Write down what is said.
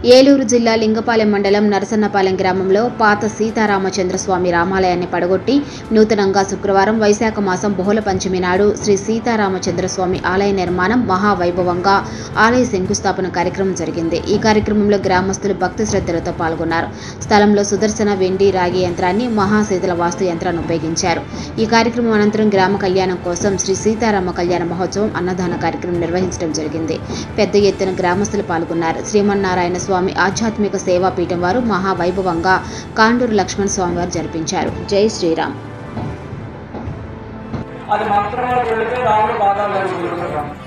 ఏలూరు జిల్లా లింగపాలెం మండలం నరసన్నపాలెం గ్రామంలో పాత సీతారామచంద్ర స్వామి రామాలయాన్ని పడగొట్టి నూతనంగా శుక్రవారం వైశాఖ మాసం బహుళ పంచమి నాడు శ్రీ సీతారామచంద్ర స్వామి ఆలయ నిర్మాణం మహావైభవంగా ఆలయ శంకుస్థాపన కార్యక్రమం జరిగింది ఈ కార్యక్రమంలో గ్రామస్తులు భక్తి శ్రద్ధలతో పాల్గొన్నారు స్థలంలో సుదర్శన వెండి రాగి యంత్రాన్ని మహాశీతల వాస్తు యంత్రాన్ని ఉపయోగించారు ఈ కార్యక్రమం అనంతరం గ్రామ కళ్యాణం కోసం శ్రీ సీతారామ కళ్యాణ మహోత్సవం అన్నదాన కార్యక్రమం నిర్వహించడం జరిగింది పెద్ద ఎత్తున గ్రామస్తులు పాల్గొన్నారు శ్రీమన్నారాయణ స్వామి ఆధ్యాత్మిక సేవా పీఠం వారు మహావైభవంగా కాండూరు లక్ష్మణ స్వామి వారు జరిపించారు జై శ్రీరామ్ అది మంత్రంలో వెళితే రాముడు పాదాలు కడుగుతున్నాం